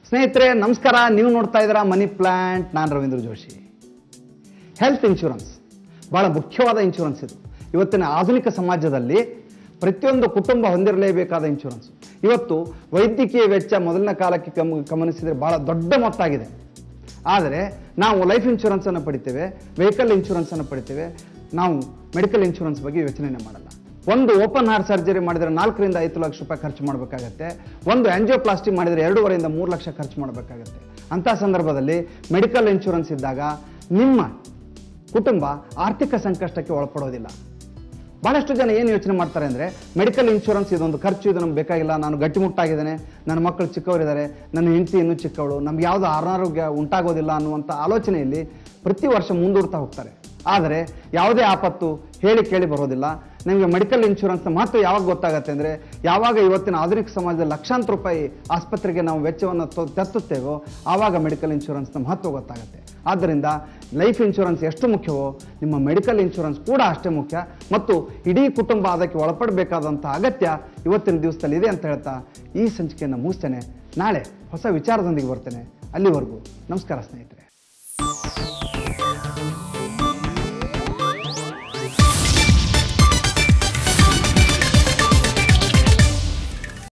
ಸ್ನೇಹಿತರೆ ನಮಸ್ಕಾರ ನೀವು ನೋಡ್ತಾ ಇದ್ದೀರಾ ಮನಿ ಪ್ಲಾಂಟ್ ನಾನು ರವೀಂದ್ರ ಜೋಶಿ ಹೆಲ್ತ್ ಇನ್ಶೂರೆನ್ಸ್ ಬಹಳ ಮುಖ್ಯವಾದ ಇನ್ಶೂರೆನ್ಸ್ ಇದು ಇವತ್ತಿನ ಆಧುನಿಕ ಸಮಾಜದಲ್ಲಿ ಪ್ರತಿಯೊಂದು ಕುಟುಂಬ ಹೊಂದಿರಲೇಬೇಕಾದ ಇನ್ಶೂರೆನ್ಸ್ ಇವತ್ತು ವೈದ್ಯಕೀಯ ವೆಚ್ಚ ಮೊದಲಿನ ಕಾಲಕ್ಕೆ ಗಮ ಗಮನಿಸಿದರೆ ಬಹಳ ದೊಡ್ಡ ಮೊತ್ತ ಆಗಿದೆ ಆದರೆ ನಾವು ಲೈಫ್ ಇನ್ಶೂರೆನ್ಸನ್ನು ಪಡಿತೇವೆ ವೆಹಿಕಲ್ ಇನ್ಶೂರೆನ್ಸನ್ನು ಪಡಿತೇವೆ ನಾವು ಮೆಡಿಕಲ್ ಇನ್ಶೂರೆನ್ಸ್ ಬಗ್ಗೆ ಯೋಚನೆ ಮಾಡಲ್ಲ ಒಂದು ಓಪನ್ ಹಾರ್ಟ್ ಸರ್ಜರಿ ಮಾಡಿದರೆ ನಾಲ್ಕರಿಂದ ಐದು ಲಕ್ಷ ರೂಪಾಯಿ ಖರ್ಚು ಮಾಡಬೇಕಾಗತ್ತೆ ಒಂದು ಆಂಜಿಯೋಪ್ಲಾಸ್ಟಿ ಮಾಡಿದರೆ ಎರಡೂವರೆಯಿಂದ ಮೂರು ಲಕ್ಷ ಖರ್ಚು ಮಾಡಬೇಕಾಗತ್ತೆ ಅಂಥ ಸಂದರ್ಭದಲ್ಲಿ ಮೆಡಿಕಲ್ ಇನ್ಶೂರೆನ್ಸ್ ಇದ್ದಾಗ ನಿಮ್ಮ ಕುಟುಂಬ ಆರ್ಥಿಕ ಸಂಕಷ್ಟಕ್ಕೆ ಒಳಪಡೋದಿಲ್ಲ ಬಹಳಷ್ಟು ಜನ ಏನು ಯೋಚನೆ ಮಾಡ್ತಾರೆ ಅಂದರೆ ಮೆಡಿಕಲ್ ಇನ್ಶೂರೆನ್ಸ್ ಇದೊಂದು ಖರ್ಚು ಇದು ನಮ್ಗೆ ಬೇಕಾಗಿಲ್ಲ ನಾನು ಗಟ್ಟಿಮುಟ್ಟಾಗಿದ್ದೇನೆ ನನ್ನ ಮಕ್ಕಳು ಚಿಕ್ಕವರಿದ್ದಾರೆ ನನ್ನ ಹೆಂಡತಿ ಇನ್ನೂ ಚಿಕ್ಕವಳು ನಮ್ಗೆ ಯಾವುದು ಅನಾರೋಗ್ಯ ಉಂಟಾಗೋದಿಲ್ಲ ಅನ್ನುವಂಥ ಆಲೋಚನೆಯಲ್ಲಿ ಪ್ರತಿ ವರ್ಷ ಮುಂದೂಡ್ತಾ ಹೋಗ್ತಾರೆ ಆದರೆ ಯಾವುದೇ ಆಪತ್ತು ಹೇಳಿ ಕೇಳಿ ಬರೋದಿಲ್ಲ ನಿಮಗೆ ಮೆಡಿಕಲ್ ಇನ್ಶೂರೆನ್ಸ್ನ ಮಹತ್ವ ಯಾವಾಗ ಗೊತ್ತಾಗತ್ತೆ ಅಂದರೆ ಯಾವಾಗ ಇವತ್ತಿನ ಆಧುನಿಕ ಸಮಾಜದಲ್ಲಿ ಲಕ್ಷಾಂತರ ರೂಪಾಯಿ ಆಸ್ಪತ್ರೆಗೆ ನಾವು ವೆಚ್ಚವನ್ನು ತೊ- ತೆತ್ತುತ್ತೇವೋ ಆವಾಗ ಮೆಡಿಕಲ್ ಇನ್ಶೂರೆನ್ಸ್ನ ಮಹತ್ವ ಗೊತ್ತಾಗುತ್ತೆ ಆದ್ದರಿಂದ ಲೈಫ್ ಇನ್ಶೂರೆನ್ಸ್ ಎಷ್ಟು ಮುಖ್ಯವೋ ನಿಮ್ಮ ಮೆಡಿಕಲ್ ಇನ್ಶೂರೆನ್ಸ್ ಕೂಡ ಅಷ್ಟೇ ಮುಖ್ಯ ಮತ್ತು ಇಡೀ ಕುಟುಂಬ ಅದಕ್ಕೆ ಒಳಪಡಬೇಕಾದಂಥ ಅಗತ್ಯ ಇವತ್ತಿನ ದಿವಸದಲ್ಲಿ ಇದೆ ಅಂತ ಹೇಳ್ತಾ ಈ ಸಂಚಿಕೆಯನ್ನು ಮುಗಿಸ್ತೇನೆ ನಾಳೆ ಹೊಸ ವಿಚಾರದೊಂದಿಗೆ ಬರ್ತೇನೆ ಅಲ್ಲಿವರೆಗೂ ನಮಸ್ಕಾರ ಸ್ನೇಹಿತರೆ